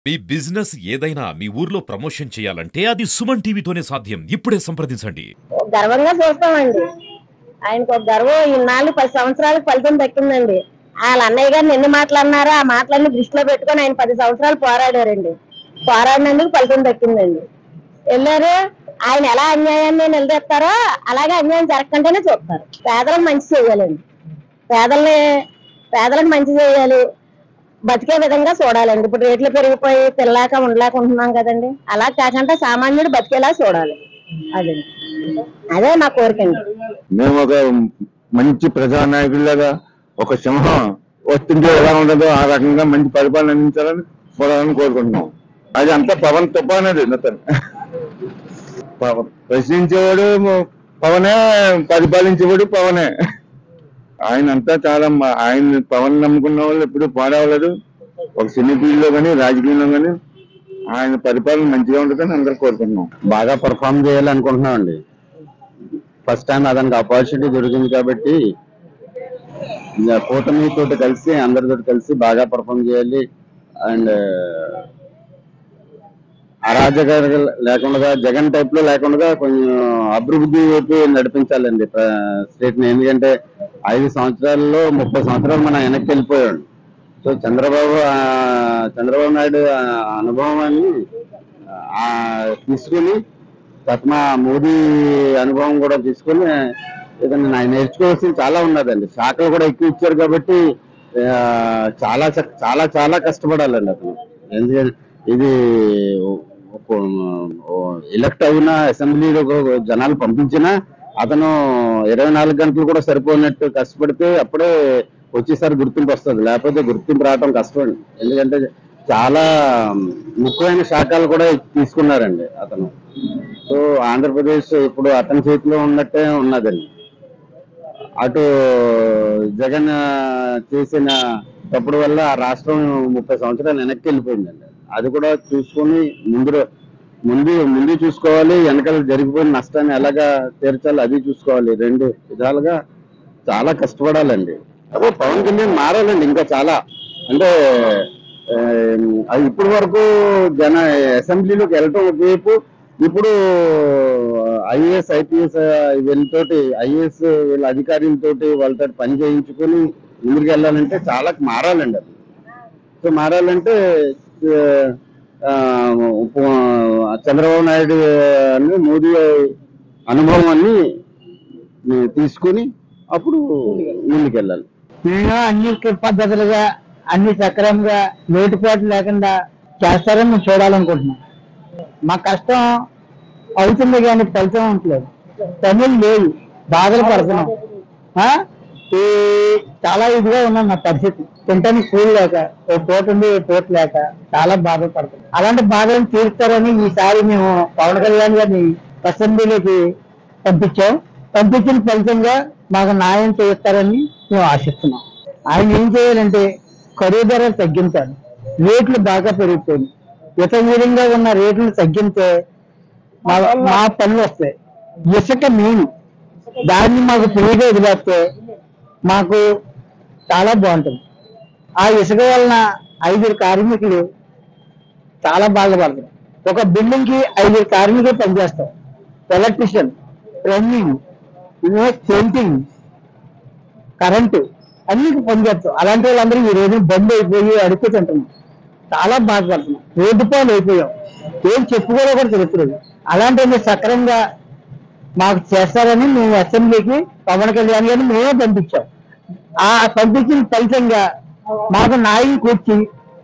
మీ business ఏదైనా మీ ఊర్లో promotion చేయాలంటే అది సుమన్ టీవీతోనే సాధ్యం ఇప్పుడే సంప్రదించండి గర్వంగా చూస్తామండి ఆయనకు ఒక గర్వం ఇన్నాళ్ళు పది సంవత్సరాలకు ఫలితం దక్కిందండి వాళ్ళ అన్నయ్య గారిని ఎన్ని మాటలు అన్నారో ఆ మాటలన్నీ దృష్టిలో పెట్టుకొని ఆయన పది సంవత్సరాలు పోరాడారండి పోరాడినందుకు ఫలితం దక్కిందండి వెళ్ళారు ఆయన ఎలా అన్యాయాన్ని నిలదీస్తారో అలాగే అన్యాయం జరగకుండానే చూస్తారు పేదలకు మంచి చేయాలండి పేదల్ని పేదలకు మంచి చేయాలి బతికే విధంగా చూడాలండి ఇప్పుడు రేట్లు పెరిగిపోయి తినలేక ఉండలేక ఉంటున్నాం కదండి అలా కాకుండా సామాన్యుడు బతికేలా చూడాలి అదే అదే మా కోరికండి మేము ఒక మంచి ప్రజానాయకుడిలాగా ఒక సింహం వస్తుంటే ఎలా ఉండదో ఆ రకంగా మంచి పరిపాలన అందించాలని చూడాలని కోరుకుంటున్నాం అది అంతా పవన్ తుఫాన్ అది అతను పవన్ ప్రశ్నించేవాడు పవనే పరిపాలించేవాడు పవనే ఆయన అంతా చాలా మ- ఆయన పవన్ నమ్ముకున్న వాళ్ళు ఎప్పుడు పాడవలేదు ఒక సినీ ఫీల్డ్ లో కానీ రాజకీయంలో కానీ ఆయన పరిపాలన మంచిగా ఉంటుందని అందరూ కోరుకుంటున్నాం బాగా పర్ఫామ్ చేయాలనుకుంటున్నాం అండి ఫస్ట్ టైం అతనికి ఆపర్చునిటీ దొరికింది కాబట్టి ఇంకా కూటమి తోటి కలిసి అందరితో కలిసి బాగా పర్ఫామ్ చేయాలి అండ్ అరాజక లేకుండా జగన్ టైప్ లో లేకుండా కొంచెం అభివృద్ధి వైపు నడిపించాలండి స్టేట్ ని ఎందుకంటే ఐదు సంవత్సరాల్లో ముప్పై సంవత్సరాలు మనం వెనక్కి వెళ్ళిపోయాడు సో చంద్రబాబు ఆ, చంద్రబాబు నాయుడు ఆ అనుభవాన్ని ఆ, తీసుకుని తత్మ మోదీ అనుభవం కూడా తీసుకుని ఏదైనా ఆయన నేర్చుకోవాల్సింది చాలా ఉన్నదండి శాఖలు కూడా ఎక్కువ ఇచ్చారు కాబట్టి ఆ, చాలా చ- చాలా చాలా కష్టపడాలండి అతను ఎందుకంటే ఇది ఎలక్ట్ అయిన అసెంబ్లీలో జనాలు పంపించినా అతను ఇరవై నాలుగు గంటలు కూడా సరిపోయినట్టు కష్టపడితే అప్పుడే వచ్చేసారి గుర్తింపు వస్తుంది లేకపోతే గుర్తింపు రావడం కష్టం అండి ఎందుకంటే చాలా ముఖ్యమైన శాఖలు కూడా తీసుకున్నారండి అతను సో ఆంధ్రప్రదేశ్ ఇప్పుడు అతని చేతిలో ఉన్నట్టే ఉన్నదండి అటు జగన్ ఆ, చేసిన తప్పుడు వల్ల ఆ రాష్ట్రం ముప్పై సంవత్సరాలు వెనక్కి వెళ్ళిపోయిందండి అది కూడా చూసుకొని ముందు ముందు ముందు చూసుకోవాలి వెనకాల జరిగిపోయిన నష్టాన్ని ఎలాగా తీర్చాలి అది చూసుకోవాలి రెండు విధాలుగా చాలా కష్టపడాలండి అదే పవన్ కళ్యాణ్ మారాలండి ఇంకా చాలా అంటే ఆ, అది ఇప్పటి వరకు జన అసెంబ్లీలోకి వెళ్ళటం ఒకవైపు ఇప్పుడు ఐఏఎస్ ఐపీఎస్ వీళ్ళతోటి ఐఏఎస్ వీళ్ళ అధికారులతోటి వాళ్ళతో పని చేయించుకొని ముందుకు వెళ్ళాలంటే చాలా మారాలండి అది సో మారాలంటే ఆ, ఉప్పు- చంద్రబాబు నాయుడు అని మోదీ అనుభవాన్ని తీసుకుని అప్పుడు ముందుకెళ్ళాలి నేను అన్ని పద్ధతులుగా అన్ని సక్రమంగా లోటుపాటు లేకుండా చేస్తారని మేము చూడాలనుకుంటున్నాం మా కష్టం అవుతుంది కానీ ఫలితం ఉండలేదు తమిళ్ లేదు బాధలు పడుతున్నాం ఆ? ఈ చాలా ఇదిగా ఉన్నాం నా పరిస్థితి తింటానికి కూలి లేక ఓ పూట ఉండి ఓ పూట లేక చాలా బాధలు పడుతున్నాం అలాంటి బాధలను తీరుస్తారని ఈసారి మేము పవన్ కళ్యాణ్ గారిని అసెంబ్లీలోకి పంపించాం పంపించిన ఫలితంగా మాకు న్యాయం చేస్తారని మేము ఆశిస్తున్నాం ఆయన ఏం చేయాలంటే ఖరీదు ధరలు తగ్గించాలి రేట్లు బాగా పెరిగిపోయింది విధంగా ఉన్న రేట్లు తగ్గితే మా మా పనులు వస్తాయి ఇసుక మెయిన్ దాన్ని మాకు ఫ్రీగా వదిలేస్తే మాకు చాలా బాగుంటుంది ఆ ఇసుక వలన ఐదుగురు కార్మికులు చాలా బాధపడతారు ఒక బిల్డింగ్ కి ఐదుగురు కార్మికులు పనిచేస్తారు ఎలక్ట్రిషియన్ ప్లంబింగ్ పెయింటింగ్ కరెంటు అన్ని పనిచేస్తాం అలాంటి వాళ్ళందరూ ఈ రోజు బంద్ అయిపోయి అడుక్కు తింటున్నాం చాలా బాధపడుతున్నాం రోడ్డు పాలు అయిపోయాం ఏం చెప్పుకోవడం కూడా తెలుస్తుంది అలాంటి సక్రమంగా మాకు చేస్తారని మేము అసెంబ్లీకి పవన్ కళ్యాణ్ గారిని మేమే పంపించాం ఆ పంపించిన ఫలితంగా మాకు న్యాయం కూర్చి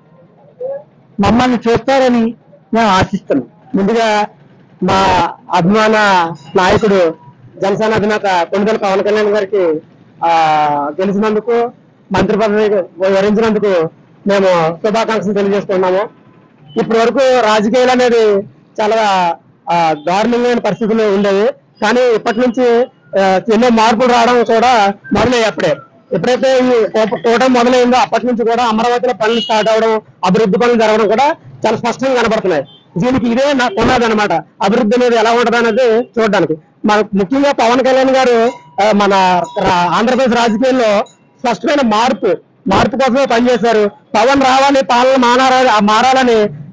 మమ్మల్ని చూస్తారని మేము ఆశిస్తున్నాం ముందుగా మా అభిమాన నాయకుడు జనసేన అధినేత కొనుగోలు పవన్ కళ్యాణ్ గారికి ఆ గెలిచినందుకు మంత్రి పదవి వరించినందుకు మేము శుభాకాంక్షలు తెలియజేస్తున్నాము ఇప్పటి వరకు రాజకీయాలు అనేది చాలా ఆ, దారుణమైన పరిస్థితులు ఉండేవి కానీ ఇప్పటి నుంచి ఆ, ఎన్నో మార్పులు రావడం కూడా మొదలయ్యాయి అప్పుడే ఎప్పుడైతే ఈ కూట- కూటమి మొదలైందో అప్పటి నుంచి కూడా అమరావతిలో పనులు స్టార్ట్ అవడం అభివృద్ధి పనులు జరగడం కూడా చాలా స్పష్టంగా కనబడుతున్నాయి దీనికి ఇదే నా పునాది అనమాట అభివృద్ధి అనేది ఎలా ఉంటది అనేది చూడడానికి మన ముఖ్యంగా పవన్ కళ్యాణ్ గారు ఆ, మన రా- ఆంధ్రప్రదేశ్ రాజకీయాల్లో స్పష్టమైన మార్పు మార్పు కోసమే పనిచేశారు పవన్ రావాలి పాలన మానారా మారాలని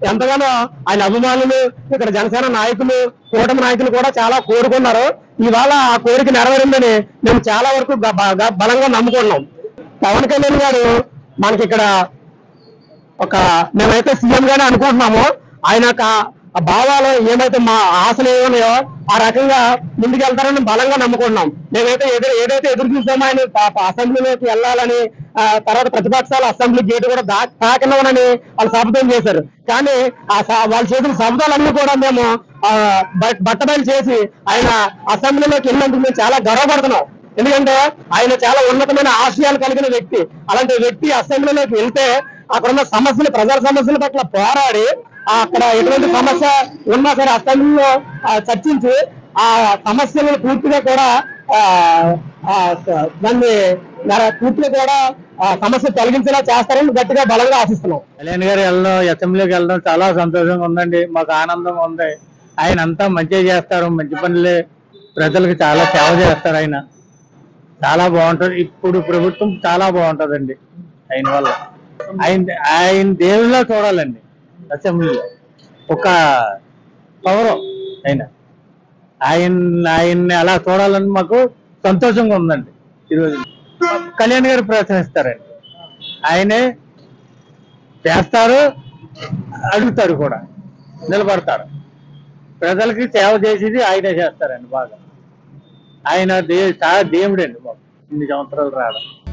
ఎంతగానో ఆయన అభిమానులు ఇక్కడ జనసేన నాయకులు కూటమి నాయకులు కూడా చాలా కోరుకున్నారు ఇవాళ ఆ కోరిక నెరవేరిందని మేము చాలా వరకు గ- బ- బలంగా నమ్ముకున్నాం పవన్ కళ్యాణ్ గారు మనకి ఇక్కడ ఒక మేమైతే సీఎం గానే అనుకుంటున్నాము ఆయన యొక్క ఆ భావాలు ఏమైతే మా ఆశలు ఏమున్నాయో ఆ రకంగా ముందుకెళ్తారని బలంగా నమ్ముకుంటున్నాం మేమైతే ఎదురు ఏదైతే ఎదురు చూసామో ఆయన ప- ప- అసెంబ్లీలోకి వెళ్ళాలని ఆ, తర్వాత ప్రతిపక్షాలు అసెంబ్లీ గేట్ కూడా దా తాకినవనని వాళ్ళు శపథం చేశారు కానీ ఆ స- వాళ్ళు చేసిన శబ్దాలన్నీ కూడా మేము ఆ, బ- బట్టబయలు చేసి ఆయన అసెంబ్లీలోకి వెళ్ళినందుకు మేము చాలా గర్వపడుతున్నాం ఎందుకంటే ఆయన చాలా ఉన్నతమైన ఆశయాలు కలిగిన వ్యక్తి అలాంటి వ్యక్తి అసెంబ్లీలోకి వెళ్తే అక్కడ ఉన్న సమస్యలు ప్రజల సమస్యల పట్ల పోరాడి ఆ అక్కడ ఎటువంటి సమస్య ఉన్నా సరే అసెంబ్లీలో ఆ, చర్చించి ఆ సమస్యలను పూర్తిగా కూడా ఆ, ఆ, స- దాన్ని నర- పూర్తిగా కూడా ఆ సమస్య తొలగించేలా చేస్తారని గట్టిగా బలంగా ఆశిస్తున్నాం కళ్యాణ్ గారు వెళ్ళడం అసెంబ్లీకి వెళ్ళడం చాలా సంతోషంగా ఉందండి మాకు ఆనందంగా ఉంది ఆయన అంతా మంచిగా చేస్తారు మంచి పనులే ప్రజలకు చాలా సేవ చేస్తారు ఆయన చాలా బాగుంటది ఇప్పుడు ప్రభుత్వం చాలా బాగుంటదండి ఆయన వల్ల ఆయన ఆయన దేవుళ్ళ చూడాలండి అసెంబ్లీలో ఒక పవర్ ఆయన ఆయన ఆయన్ని అలా చూడాలని మాకు సంతోషంగా ఉందండి ఈరోజు కళ్యాణ్ గారు ప్రోత్సహిస్తారండి ఆయనే చేస్తారు అడుగుతారు కూడా నిలబడతారు ప్రజలకి సేవ చేసేది ఆయనే చేస్తారండి బాగా ఆయన దే చాలా దేవుడండి మాకు ఇన్ని సంవత్సరాలు రావడం